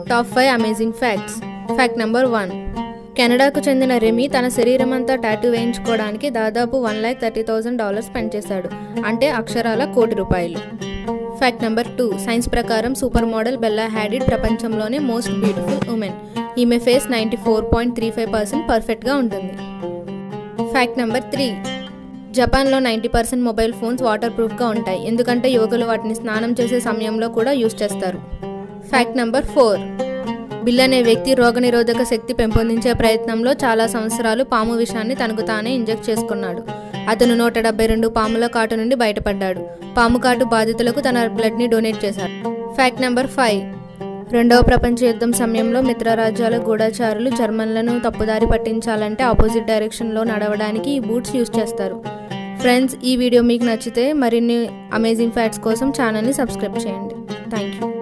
top five amazing facts fact number one కెనడాకు చెందిన Remy తన శరీరం అంతా టాటూ వేయించుకోవడానికి దాదాపు one lakh thirty thousand dollars spend చేశాడు అంటే అక్షరాల కోటి రూపాయలు ఫ్యాక్ట్ నెంబర్ టూ సైన్స్ ప్రకారం సూపర్ మోడల్ బెల్లా హ్యాడిడ్ ప్రపంచంలోనే మోస్ట్ బ్యూటిఫుల్ ఉమెన్ ఈమె face ninety four point three five percent పర్ఫెక్ట్గా ఉంటుంది ఫ్యాక్ట్ నెంబర్ త్రీ జపాన్లో ninety percent mobile phones water ప్రూఫ్గా ఉంటాయి ఎందుకంటే యువకులు వాటిని స్నానం చేసే సమయంలో కూడా యూజ్ చేస్తారు ఫ్యాక్ట్ నెంబర్ ఫోర్ బిల్ అనే వ్యక్తి రోగనిరోధక శక్తి పెంపొందించే ప్రయత్నంలో చాలా సంవత్సరాలు పాము విషాన్ని తనకు తానే ఇంజెక్ట్ చేసుకున్నాడు అతను నూట డెబ్బై రెండు పాముల కాటు నుండి బయటపడ్డాడు పాము కాటు బాధితులకు తన బ్లడ్ని డొనేట్ చేశాడు ఫ్యాక్ట్ నెంబర్ ఫైవ్ రెండవ ప్రపంచ యుద్ధం సమయంలో మిత్రరాజ్యాల గూఢచారులు జర్మన్లను తప్పుదారి పట్టించాలంటే ఆపోజిట్ డైరెక్షన్లో నడవడానికి ఈ బూట్స్ యూస్ చేస్తారు ఫ్రెండ్స్ ఈ వీడియో మీకు నచ్చితే మరిన్ని అమేజింగ్ ఫ్యాక్ట్స్ కోసం ఛానల్ని సబ్స్క్రైబ్ చేయండి థ్యాంక్ యూ